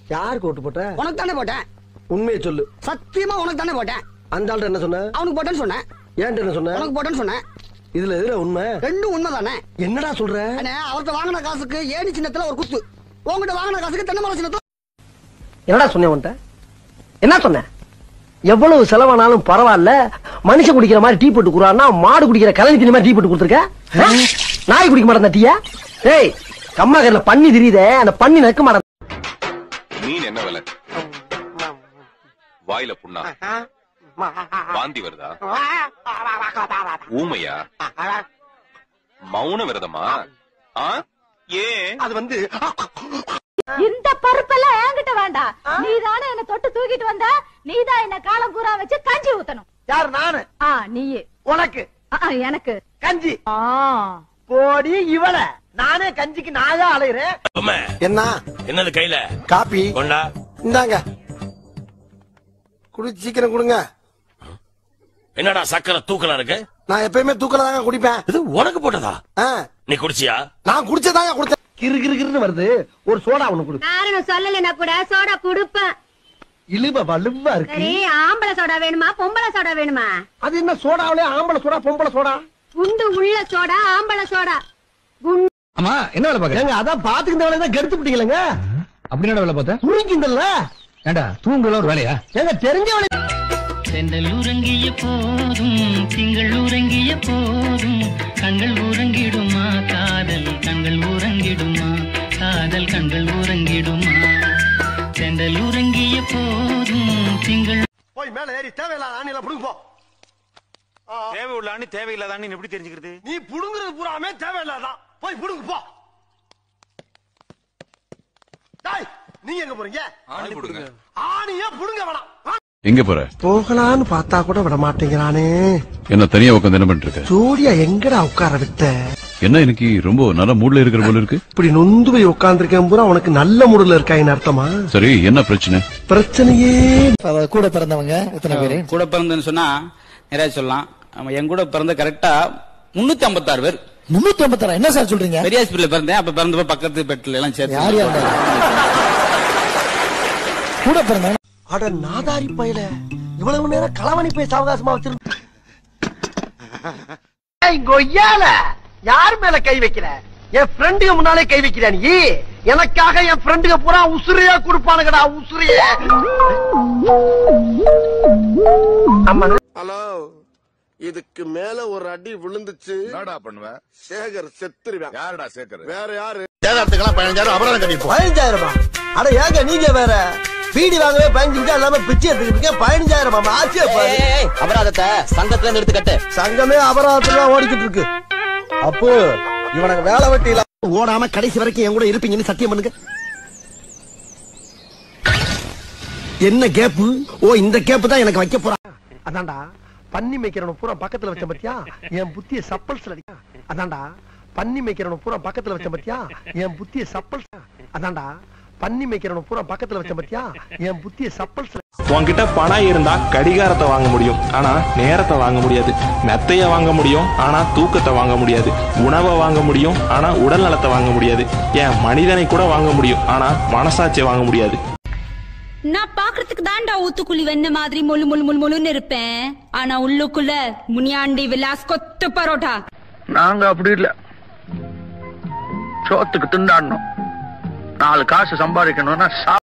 யாருக்கு ஓட்டு போட்ட உனக்கு தானே போட்டேன் உண்மையை சொல்லு சத்தியமா உனக்கு தானே போட்டேன் அந்த ஆள்கிட்ட என்ன சொன்ன அவனுக்கு போட்டேன்னு சொன்னேன் ஏன்ட்ட என்ன சொன்ன உனக்கு போட்டேன்னு சொன்னேன் இதுல எதுல உண்மை ரெண்டும் உண்மைதானே என்னடா சொல்ற அண்ணே அவர்கிட்ட வாங்கின காசுக்கு ஏணி சின்னத்துல ஒரு குத்து உங்ககிட்ட வாங்கின காசுக்கு தென்னை மரம் சின்னத்துல என்னடா சொன்னேன் உன்ட்ட என்ன சொன்ன எவ்வளவு செலவானாலும் பரவாயில்ல மனுஷன் குடிக்கிற மாதிரி டீ போட்டு குடுறான்னா மாடு குடிக்கிற கலனி தண்ணி மாதிரி டீ போட்டு கொடுத்துருக்க ஆ? நாய் குடிக்க மாட்டேன் டீயா டேய் கம்மாக்கர்ல பண்ணி தெரியுதே அந்த பண்ணி நக்க மாட்டேன் மீன் என்ன விலை வாயில புண்ணா வாந்தி வருதா ஊமையா மௌன விரதமா ஆ ஏன் அது வந்து இந்த பருப்பெல்லாம் என்கிட்ட வேண்டாம் நீதானே என்ன தொட்டு தூக்கிட்டு வந்த நீதான் என்ன காலம் பூரா வச்சு கஞ்சி ஊத்தணும் யார் நானு ஆ நீயே உனக்கு ஆ, ஆ, எனக்கு கஞ்சி ஆ போடி இவள நானே கஞ்சிக்கு நாயா அலையிறேன் என்ன என்னது கையில காப்பி கொண்டா இந்தாங்க குடி சீக்கிரம் கொடுங்க என்னடா சக்கரை தூக்கலா இருக்கு நான் எப்பயுமே தூக்கல தாங்க குடிப்பேன் இது உனக்கு போட்டதா ஆ, நீ குடிச்சியா நான் குடிச்சதாங்க குடிச்சேன் கிறு கிறு கிறுன்னு வருது ஒரு சோடா ஒண்ணு கொடு காரணம் சொல்லலைன்னா கூட சோடா குடுப்பேன் இழுவ வலுவா இருக்கு சரி ஆம்பளை சோடா வேணுமா பொம்பளை சோடா வேணுமா அது என்ன சோடாவிலே ஆம்பளை சோடா பொம்பளை சோடா குண்டு உள்ள சோடா ஆம்பளை சோடா குண்டு ஆமா என்ன வேலை பாக்க ஏங்க அதான் பாத்துக்கிட்ட வேலை தான் கெடுத்து விட்டீங்களங்க அப்படி என்ன வேலை பார்த்த புரிஞ்சுந்தல்ல ஏண்டா தூங்கல ஒரு வேலையா ஏங்க தெரிஞ்ச வேலை செந்தல் உறங்கிய போதும் திங்கள் உறங்கிய போதும் கண்கள் உறங்கிடுமா காதல் கண்கள் உறங்கிடுமா காதல் கண்கள் உறங்கிடுமா செந்தல் உறங்கிய போதும் திங்கள் போய் மேல ஏறி தேவையில்லாத ஆணியில புடுங்க போ தேவை உள்ள அணி தேவையில்லாத அணி எப்படி தெரிஞ்சுக்கிறது நீ புடுங்குறது பூராமே தேவையில்லாதான் போய் புடுங்க போ டேய் நீங்க எங்க போறீங்க ஆணி கொடுங்க ஆணியே புடுங்க வேணாம் ஆ. எங்க போற போகலான்னு பார்த்தா கூட விட மாட்டேங்கிறானே என்ன தனியா உட்காந்து என்ன பண்ணிட்டு இருக்க ஜோடியா எங்கடா உட்கார விட்ட என்ன இன்னைக்கு ரொம்ப நல்ல மூட்ல இருக்கிற போல இருக்கு இப்படி நொந்து போய் உட்கார்ந்துருக்கேன் பூரா உனக்கு நல்ல முடுல இருக்காயின்னு அர்த்தமா சரி என்ன பிரச்சனை பிரச்சனையே கூட பிறந்தவங்க எத்தனை பேரு கூட பிறந்தன்னு சொன்னா நிறைய சொல்லலாம் ஆமா, என் கூட பிறந்த கரெக்டா முன்னூத்தி ஐம்பத்தாறு பேர் முன்னூத்தி ஐம்பத்தாறு என்ன சார் சொல்றீங்க பெரியாஸ்பத்திரியில பிறந்தேன் அப்ப பிறந்தப்ப பக்கத்து பெட்ல எல்லாம் சேர்த்து யார் யார் கூட பிறந்தவங்க அட நாதாரி பயல இவ்வளவு நேரம் களவணி பேச அவகாசமா வச்சிருந்த கொய்யால யார் மேல கை வைக்கிற என் ஃப்ரெண்டுக்கு முன்னாலே கை வைக்கிற நீ எனக்காக என் ஃப்ரெண்டுக்கு பூரா உசுரையா கொடுப்பானுங்கடா உசுரைய ஆமா ஹலோ இதுக்கு மேல ஒரு அடி விழுந்துச்சு என்னடா பண்ணுவ சேகர் செத்துருவேன் யாருடா சேக்கர் வேற யாரு சேதாரத்துக்கெல்லாம் பதினஞ்சாயிரம் அபராதம் கட்டிப்போம் பதினஞ்சாயிரமா அட ஏங்க நீங்க வேற பீடி வாங்கவே பதினஞ்சு இல்லாம பிச்சை எடுத்துக்கிட்டு இருக்கேன் பதினஞ்சாயிரம் ஆச்சே பாரு அபராதத்தை சங்கத்துல நிறுத்து கட்டு சங்கமே அபராதத்துல ஓடிக்கிட்டு இருக்கு அப்போ இவனுக்கு வேலை வெட்டி இல்ல ஓடாம கடைசி வரைக்கும் என் கூட இருப்பீங்கன்னு சத்தியம் பண்ணுங்க என்ன கேப்பு ஓ இந்த கேப்பு தான் எனக்கு வைக்க போறா அதான்டா பன்னி மேய்க்கிறவன பூரா பக்கத்துல வச்ச பத்தியா என் புத்திய சப்பல்ஸ்ல அடிக்க அதான்டா பன்னி மேய்க்கிறவன பூரா பக்கத்துல வச்ச பத்தியா என் புத்திய சப்பல்ஸ் அதான்டா பன்னி மேய்க்கிறவன பூரா பக்கத்துல வச்ச பத்தியா என் புத்திய சப்பல்ஸ்ல உன்கிட்ட பணம் இருந்தா கடிகாரத்தை வாங்க முடியும் ஆனா நேரத்தை வாங்க முடியாது மெத்தைய வாங்க முடியும் ஆனா தூக்கத்தை வாங்க முடியாது உணவை வாங்க முடியும் ஆனா உடல் நலத்தை வாங்க முடியாது ஏன் மனிதனை கூட வாங்க முடியும் ஆனா மனசாட்சியை வாங்க முடியாது நான் பாக்குறதுக்கு தான்டா ஊத்துக்குழி வெண்ண மாதிரி மொழு மொழு மொழு மொழுன்னு இருப்பேன் ஆனா உள்ளுக்குள்ள முனியாண்டி விலாஸ் கொத்து பரோட்டா நாங்க அப்படி இல்ல சோத்துக்கு திண்டாடணும் நாலு காசு சம்பாதிக்கணும்னா